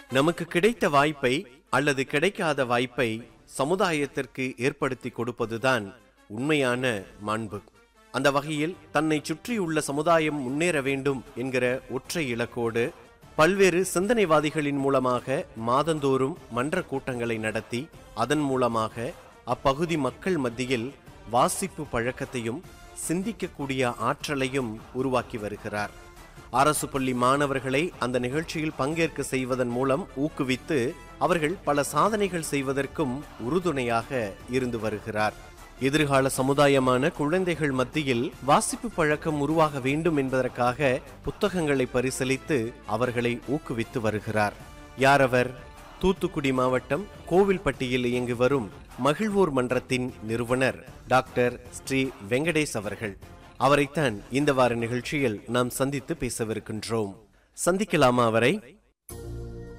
நமக்கு கிடைத்த வாய்ப்பை அல்லது கிடைக்காத வாய்ப்பை சமுதாயத்திற்கு ஏற்படுத்தி கொடுப்பதுதான் உண்மையான மாண்பு அந்த வகையில் தன்னை சுற்றியுள்ள சமுதாயம் முன்னேற வேண்டும் என்கிற ஒற்றை இலக்கோடு பல்வேறு சிந்தனைவாதிகளின் மூலமாக மாதந்தோறும் மன்ற கூட்டங்களை நடத்தி அதன் மூலமாக அப்பகுதி மக்கள் மத்தியில் வாசிப்பு பழக்கத்தையும் சிந்திக்கக்கூடிய ஆற்றலையும் உருவாக்கி வருகிறார் அரசு பள்ளி மாணவர்களை அந்த நிகழ்ச்சியில் பங்கேற்க செய்வதன் மூலம் ஊக்குவித்து அவர்கள் பல சாதனைகள் செய்வதற்கும் உறுதுணையாக இருந்து வருகிறார் எதிர்கால சமுதாயமான குழந்தைகள் மத்தியில் வாசிப்பு பழக்கம் உருவாக வேண்டும் என்பதற்காக புத்தகங்களை பரிசீலித்து அவர்களை ஊக்குவித்து வருகிறார் யார் அவர் தூத்துக்குடி மாவட்டம் கோவில்பட்டியில் இயங்கி வரும் மகிழ்வோர் மன்றத்தின் நிறுவனர் டாக்டர் ஸ்ரீ வெங்கடேஷ் அவர்கள் அவரைத்தான் இந்த வார நிகழ்ச்சியில் நாம் சந்தித்து பேசவிருக்கின்றோம் சந்திக்கலாமா அவரை